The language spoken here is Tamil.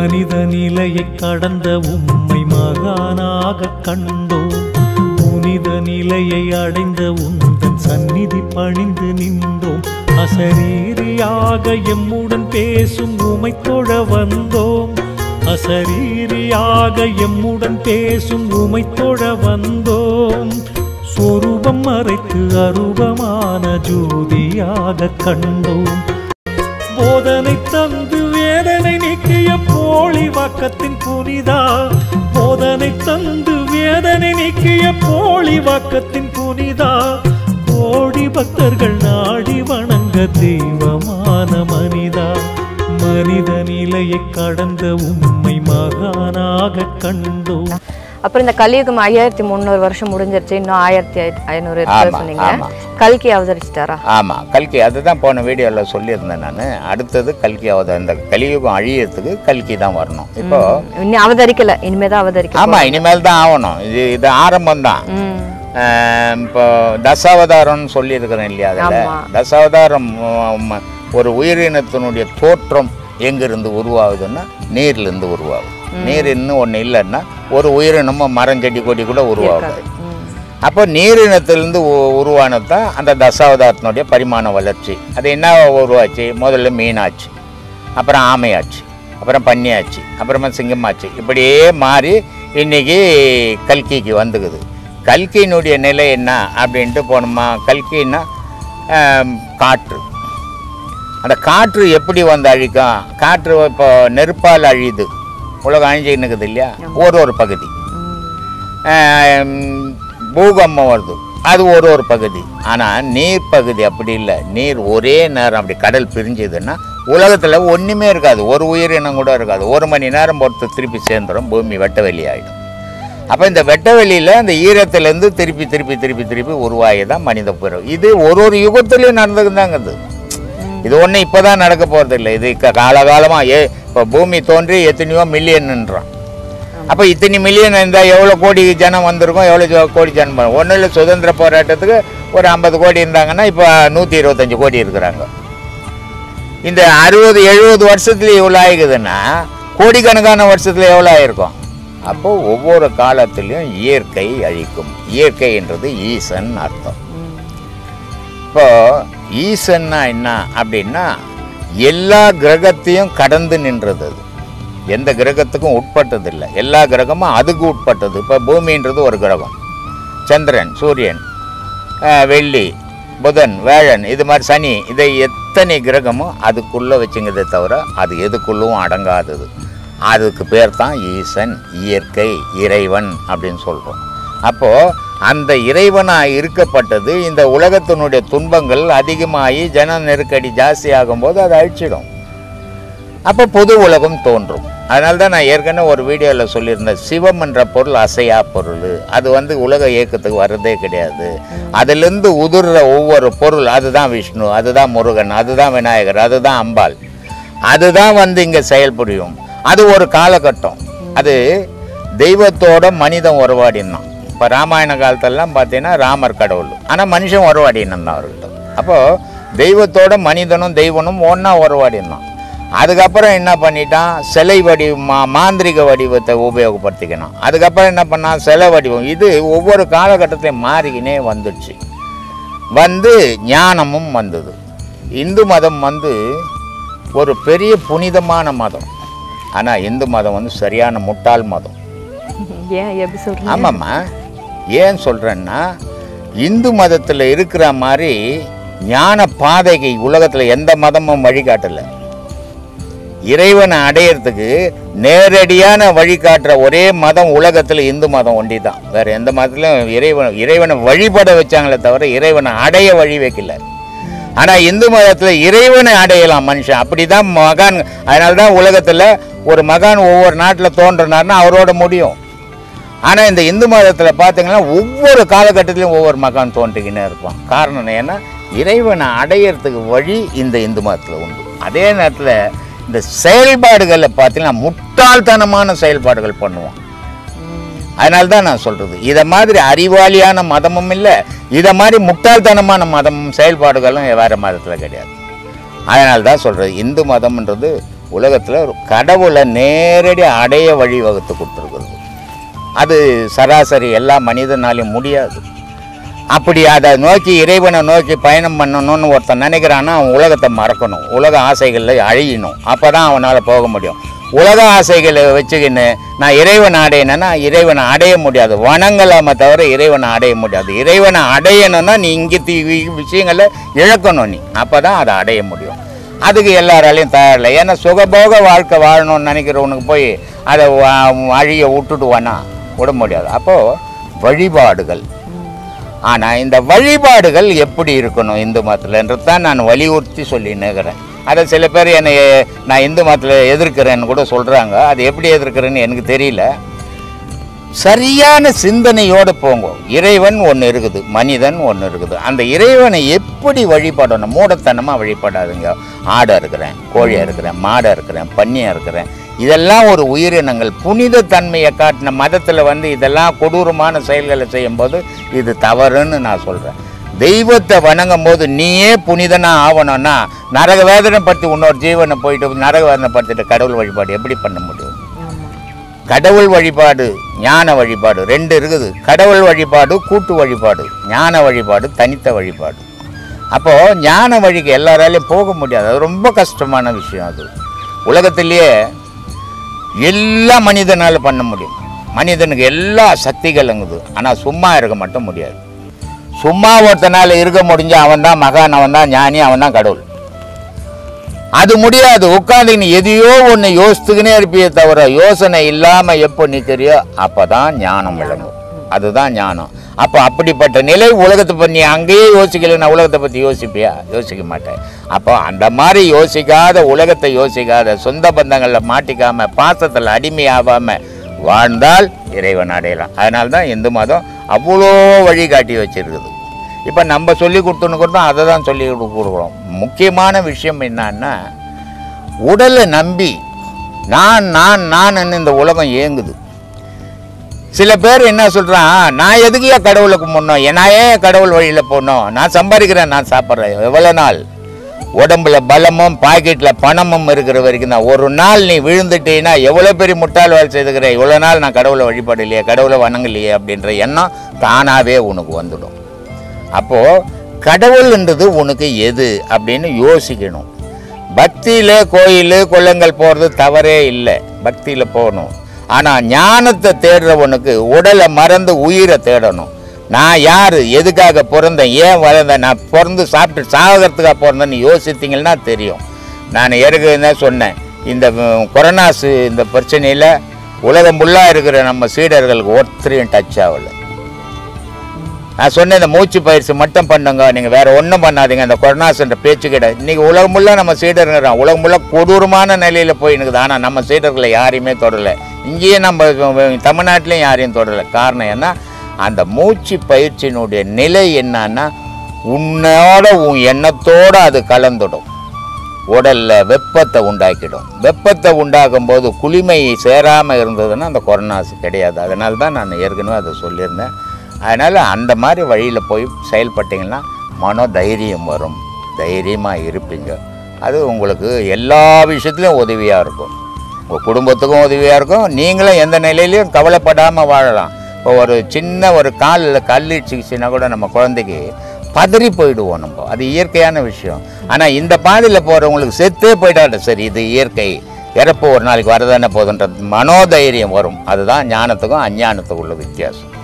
மனித நிலையை கடந்த உம்மை மகானாக கண்டோம் புனித நிலையை அடைந்த உந்தன் சந்நிதி பணிந்து நின்றோம் அசரீரியாக எம்முடன் பேசும் உமை தொழ வந்தோம் அசரீரியாக எம்முடன் பேசும் உமை தொழ வந்தோம் சொரூபம் மறைத்து அரூபமான ஜோதியாக கண்டோம் போதனை தந்து வேதனை நீக்கிய போலி வாக்கத்தின் புனிதா போதனை தந்து வேதனை நீக்கிய போலி வாக்கத்தின் புனிதா கோடி பக்தர்கள் நாடி வணங்க தெய்வமான மனிதா மனித நிலையை கடந்த உம்மை மகானாக கண்டோம் அப்புறம் இந்த கலியுகம் ஐயாயிரத்தி முந்நூறு வருஷம் முடிஞ்சிருச்சு இன்னும் ஆயிரத்தி ஐநூறு ஆமா, இருக்கு சொன்னீங்க ஆமா. கல்கி அவதரிச்சிட்டாரா ஆமாம் கல்கி அதுதான் போன வீடியோவில் சொல்லியிருந்தேன் நான் அடுத்தது கல்கி அவத இந்த கலியுகம் அழியறதுக்கு கல்கி தான் வரணும் இப்போ இன்னும் அவதரிக்கல இனிமே தான் அவதரிக்க ஆமாம் இனிமேல் தான் ஆகணும் இது இது ஆரம்பம் தான் ம் இப்போ தசாவதாரம்னு சொல்லியிருக்கிறேன் இல்லையா அதில் ஆமா. தசாவதாரம் உம், ஒரு உயிரினத்தினுடைய தோற்றம் எங்கிருந்து உருவாகுதுன்னா நீர்லேருந்து உருவாகுது நீர் இன்னும் ஒன்று இல்லைன்னா ஒரு உயிரினமும் மரம் செடி கொடி கூட உருவாகுது ம். அப்போ நீரினத்திலிருந்து உ- உருவானது தான் அந்த தசாவதாரத்தினுடைய பரிமாண வளர்ச்சி அது என்ன உருவாச்சு முதல்ல மீனாச்சு அப்புறம் ஆமையாச்சு அப்புறம் பன்னியாச்சு அப்புறமா சிங்கமாச்சு இப்படியே மாறி இன்னைக்கு கல்கிக்கு வந்துக்குது கல்கியினுடைய நிலை என்ன அப்படின்ட்டு போனோமா கல்கின்னா ஆம், காற்று அந்த காற்று எப்படி வந்து அழிக்கும் காற்று இப்போ நெருப்பால் அழியுது உலகம் அழிஞ்சுன்னு இருக்குது இல்லையா ஒரு ஒரு பகுதி ம். ஆம், பூகம்பம் வருது அது ஒரு ஒரு பகுதி ஆனால் நீர் பகுதி அப்படி இல்லை நீர் ஒரே நேரம் அப்படி கடல் பிரிஞ்சுதுன்னா உலகத்தில் ஒன்றுமே இருக்காது ஒரு உயிரினம் கூட இருக்காது ஒரு மணி நேரம் பொறுத்து திருப்பி சேர்ந்துடும் பூமி வெட்ட வெளி ஆகிடும் அப்போ இந்த வெட்ட வெளியில் அந்த ஈரத்துலேருந்து திருப்பி திருப்பி திருப்பி திருப்பி உருவாகி தான் மனித பிறகு இது ஒரு ஒரு யுகத்துலேயும் நடந்துக்குதாங்க இது ஒன்றும் இப்போ தான் நடக்க போகிறது இல்லை இது க- காலகாலமாக ஏ இப்போ பூமி தோன்றி எத்தனையோ மில்லியன்ன்றான் அப்போ இத்தனை மில்லியன் இருந்தால் எவ்வளோ கோடி ஜனம் வந்திருக்கும் எவ்வளோ ஜோ- கோடி ஜனம் ஒன்றும் இல்லை சுதந்திர போராட்டத்துக்கு ஒரு ஐம்பது கோடி இருந்தாங்கன்னா இப்போ நூற்றி இருபத்தஞ்சு கோடி இருக்கிறாங்க இந்த அறுபது எழுபது வருஷத்துல இவ்வளோ ஆகிக்குதுன்னா கோடிக்கணக்கான வருஷத்துல எவ்வளோ ஆயிருக்கும் அப்போ ஒவ்வொரு காலத்திலையும் இயற்கை அழிக்கும் இயற்கைன்றது ஈசன் அர்த்தம் இப்போ ஈசன்னா என்ன அப்படின்னா எல்லா கிரகத்தையும் கடந்து நின்றது அது எந்த கிரகத்துக்கும் உட்பட்டது இல்லை எல்லா கிரகமும் அதுக்கு உட்பட்டது இப்போ பூமின்றது ஒரு கிரகம் சந்திரன் சூரியன் அஹ், வெள்ளி புதன் வேழன் இது மாதிரி சனி இதை எத்தனை கிரகமும் அதுக்குள்ளே வச்சுங்கிறதே தவிர அது எதுக்குள்ளும் அடங்காதது அதுக்கு பேர் தான் ஈசன் இயற்கை இறைவன் அப்படின்னு சொல்கிறோம் அப்போது அந்த இறைவனாக இருக்கப்பட்டது இந்த உலகத்தினுடைய துன்பங்கள் அதிகமாகி ஜன நெருக்கடி ஜாஸ்தி ஆகும்போது அதை அழிச்சிடும் அப்போ புது உலகம் தோன்றும் அதனால தான் நான் ஏற்கனவே ஒரு வீடியோவில் சொல்லியிருந்தேன் சிவம் என்ற பொருள் அசையா பொருள் அது வந்து உலக இயக்கத்துக்கு வர்றதே கிடையாது அதிலிருந்து உதிர்ற ஒவ்வொரு பொருள் அதுதான் விஷ்ணு அதுதான் முருகன் அதுதான் விநாயகர் அதுதான் அம்பாள் அதுதான் வந்து இங்கே செயல்புரியும் அது ஒரு காலகட்டம் அது தெய்வத்தோட மனிதன் உறவாடினான் இப்போ ராமாயண காலத்தெல்லாம் பார்த்தீங்கன்னா ராமர் கடவுள் ஆனால் மனுஷன் உறவாடினான் தான் அவர்கிட்ட அப்போது தெய்வத்தோட மனிதனும் தெய்வனும் ஒன்றா உறவாடினான் அதுக்கப்புறம் என்ன பண்ணிட்டான் சிலை வடி மா மாந்திரிக வடிவத்தை உபயோகப்படுத்திக்கணும் அதுக்கப்புறம் என்ன பண்ணான் சிலை வடிவம் இது ஒவ்வொரு காலகட்டத்திலையும் மாறிக்கினே வந்துடுச்சு வந்து ஞானமும் வந்தது இந்து மதம் வந்து ஒரு பெரிய புனிதமான மதம் ஆனால் இந்து மதம் வந்து சரியான முட்டாள் மதம் ஏன் எப்படி சொல்றீங்க ஆமாம்மா ஏன் சொல்கிறேன்னா இந்து மதத்தில் இருக்கிற மாதிரி ஞான பாதைகை உலகத்தில் எந்த மதமும் வழிகாட்டலை இறைவனை அடையிறதுக்கு நேரடியான வழிகாட்டுற ஒரே மதம் உலகத்தில் இந்து மதம் ஒண்டி தான் வேறு எந்த மதத்துலையும் இறைவன் இறைவனை வழிபட வச்சாங்களே தவிர இறைவனை அடைய வழி வைக்கல ஆனால் இந்து மதத்தில் இறைவனை அடையலாம் மனுஷன் அப்படி தான் மகான் அதனால தான் உலகத்தில் ஒரு மகான் ஒவ்வொரு நாட்டில் தோன்றினார்னா அவரோட முடியும் ஆனால் இந்த இந்து மதத்தில் பார்த்தீங்கன்னா ஒவ்வொரு காலகட்டத்திலையும் ஒவ்வொரு மகான் தோன்றிக்கினே இருப்பான் காரணம் ஏன்னா இறைவனை அடையிறதுக்கு வழி இந்த இந்து மதத்தில் உண்டு அதே நேரத்தில் இந்த செயல்பாடுகளில் பார்த்தீங்கன்னா முட்டாள்தனமான செயல்பாடுகள் பண்ணுவான் அதனால தான் நான் சொல்கிறது இதை மாதிரி அறிவாளியான மதமும் இல்லை இதை மாதிரி முட்டாள்தனமான மதமும் செயல்பாடுகளும் வேறு மதத்தில் கிடையாது அதனால தான் சொல்கிறது இந்து மதம்ன்றது உலகத்தில் ஒரு கடவுளை நேரடி அடைய வழி வகுத்து கொடுத்துருக்குறது அது சராசரி எல்லா மனிதனாலையும் முடியாது அப்படி அதை நோக்கி இறைவனை நோக்கி பயணம் பண்ணணும்னு ஒருத்தன் நினைக்கிறான்னா அவன் உலகத்தை மறக்கணும் உலக ஆசைகளில் அழியணும் அப்போ தான் அவனால் போக முடியும் உலக ஆசைகளை வச்சுக்கின்னு நான் இறைவனை அடையணும்னா இறைவனை அடைய முடியாது வணங்கலாமே தவிர இறைவனை அடைய முடியாது இறைவனை அடையணும்னா நீ இங்கே விஷயங்களை இழக்கணும் நீ அப்போ தான் அதை அடைய முடியும் அதுக்கு எல்லாராலையும் தயாரில்லை ஏன்னா சுகபோக வாழ்க்கை வாழணும்னு நினைக்கிறவனுக்கு போய் அதை வா- அழிய விட்டுட்டு வானா விட முடியாது அப்போது வழிபாடுகள் ஆனால் இந்த வழிபாடுகள் எப்படி இருக்கணும் இந்து மதத்தில்ன்றது தான் நான் வலியுறுத்தி சொல்லி நிற்கிறேன் அதை சில பேர் என்னை நான் இந்து மதத்தில் எதிர்க்கிறேன்னு கூட சொல்கிறாங்க அது எப்படி எதிர்க்கிறேன்னு எனக்கு தெரியல சரியான சிந்தனையோடு போங்க இறைவன் ஒன்று இருக்குது மனிதன் ஒன்று இருக்குது அந்த இறைவனை எப்படி வழிபடணும் மூடத்தனமாக வழிபடாதுங்க ஆடாக இருக்கிறேன் கோழியாக இருக்கிறேன் மாடாக இருக்கிறேன் பன்னியாக இருக்கிறேன் இதெல்லாம் ஒரு உயிரினங்கள் புனித தன்மையை காட்டின மதத்தில் வந்து இதெல்லாம் கொடூரமான செயல்களை செய்யும்போது இது தவறுன்னு நான் சொல்கிறேன் தெய்வத்தை வணங்கும் போது நீயே புனிதனா ஆகணும்னா நரக வேதனை பற்றி இன்னொரு ஜீவனை போயிட்டு நரக வேதனை படுத்திட்டு கடவுள் வழிபாடு எப்படி பண்ண முடியும் கடவுள் வழிபாடு ஞான வழிபாடு ரெண்டு இருக்குது கடவுள் வழிபாடு கூட்டு வழிபாடு ஞான வழிபாடு தனித்த வழிபாடு அப்போது ஞான வழிக்கு எல்லாராலையும் போக முடியாது அது ரொம்ப கஷ்டமான விஷயம் அது உலகத்திலேயே எல்லா மனிதனால் பண்ண முடியும் மனிதனுக்கு எல்லா சக்திகளுங்குது ஆனால் சும்மா இருக்க மட்டும் முடியாது சும்மா ஒருத்தனால் இருக்க முடிஞ்ச அவன் தான் மகான் அவன் தான் ஞானி அவன் தான் கடவுள் அது முடியாது உட்காந்து நீ எதையோ ஒன்று யோசித்துக்கினே இருப்பியே தவிர யோசனை இல்லாமல் எப்போ நிற்கிறியோ அப்போ தான் ஞானம் விளங்கும் அதுதான் ஞானம் அப்போ அப்படிப்பட்ட நிலை உலகத்தை பற்றி நீ அங்கேயே யோசிக்கலைன்னா உலகத்தை பற்றி யோசிப்பியா யோசிக்க மாட்டேன் அப்போ அந்த மாதிரி யோசிக்காத உலகத்தை யோசிக்காத சொந்த பந்தங்களில் மாட்டிக்காம பாசத்தில் அடிமையாகாமல் வாழ்ந்தால் இறைவன் அடையலாம் அதனால தான் இந்து மதம் அவ்வளோ வழிகாட்டி வச்சிருக்குது இப்போ நம்ம சொல்லி கொடுத்துன்னு கொடுத்தோம் அதை தான் சொல்லி கொடுக்குறோம் முக்கியமான விஷயம் என்னன்னா உடலை நம்பி நான் நான் நான் இந்த உலகம் இயங்குது சில பேர் என்ன சொல்கிறான் நான் எதுக்குயா கடவுளை கும்பிடணும் நான் ஏன் கடவுள் வழியில் போகணும் நான் சம்பாதிக்கிறேன் நான் சாப்பிட்றேன் எவ்வளோ நாள் உடம்புல பலமும் பாக்கெட்டில் பணமும் இருக்கிற வரைக்கும் தான் ஒரு நாள் நீ விழுந்துட்டீன்னா எவ்வளோ பெரிய முட்டாள் வேலை செய்துக்கிற இவ்வளோ நாள் நான் கடவுளை வழிபாடலையே கடவுளை வணங்கலையே அப்படின்ற எண்ணம் தானாகவே உனக்கு வந்துடும் அப்போது கடவுள்ன்றது உனக்கு எது அப்படின்னு யோசிக்கணும் பக்தியில் கோயில் குளங்கள் போகிறது தவறே இல்லை பக்தியில் போகணும் ஆனால் ஞானத்தை தேடுறவனுக்கு உடலை மறந்து உயிரை தேடணும் நான் யார் எதுக்காக பிறந்தேன் ஏன் வளர்ந்தேன் நான் பிறந்து சாப்பிட்டு சாகிறதுக்காக பிறந்தேன்னு யோசித்தீங்கன்னா தெரியும் நான் ஏற்கனவே சொன்னேன் இந்த ம், கொரோனாசு இந்த பிரச்சனையில் உலகம் ஃபுல்லாக இருக்கிற நம்ம சீடர்களுக்கு ஒருத்தரையும் டச் ஆகலை நான் சொன்னேன் இந்த மூச்சு பயிற்சி மட்டும் பண்ணுங்க நீங்கள் வேற ஒன்றும் பண்ணாதீங்க அந்த கொரோனாஸ்ன்ற பேச்சு கிடையாது இன்னைக்கு உலகம் முள்ள நம்ம சீடருங்க உலகம் முள்ள கொடூரமான நிலையில் போய் இருக்குது ஆனால் நம்ம சீடர்களை யாரையுமே தொடரலை இங்கேயே நம்ம தமிழ்நாட்டிலையும் யாரையும் தொடரலை காரணம் என்ன அந்த மூச்சு பயிற்சியினுடைய நிலை என்னன்னா உன்னோட உன் எண்ணத்தோட அது கலந்துடும் உடல்ல வெப்பத்தை உண்டாக்கிடும் வெப்பத்தை உண்டாக்கும் போது குளிமை சேராமல் இருந்ததுன்னா அந்த கொரோனாஸ் கிடையாது அதனால தான் நான் ஏற்கனவே அதை சொல்லியிருந்தேன் அதனால் அந்த மாதிரி வழியில் போய் செயல்பட்டீங்கன்னா மனோ தைரியம் வரும் தைரியமாக இருப்பீங்க அது உங்களுக்கு எல்லா விஷயத்துலையும் உதவியாக இருக்கும் உங்கள் குடும்பத்துக்கும் உதவியாக இருக்கும் நீங்களும் எந்த நிலையிலையும் கவலைப்படாமல் வாழலாம் இப்போ ஒரு சின்ன ஒரு காலில் கல் சிகிச்சைனா கூட நம்ம குழந்தைக்கு பதறி போயிடுவோம் நம்ம அது இயற்கையான விஷயம் ஆனால் இந்த பாதையில் போகிறவங்களுக்கு செத்தே போயிட்டாட்ட சரி இது இயற்கை இறப்பு ஒரு நாளைக்கு வரதானே போதுன்ற மனோதைரியம் வரும் அதுதான் ஞானத்துக்கும் அஞ்ஞானத்துக்கும் உள்ள வித்தியாசம்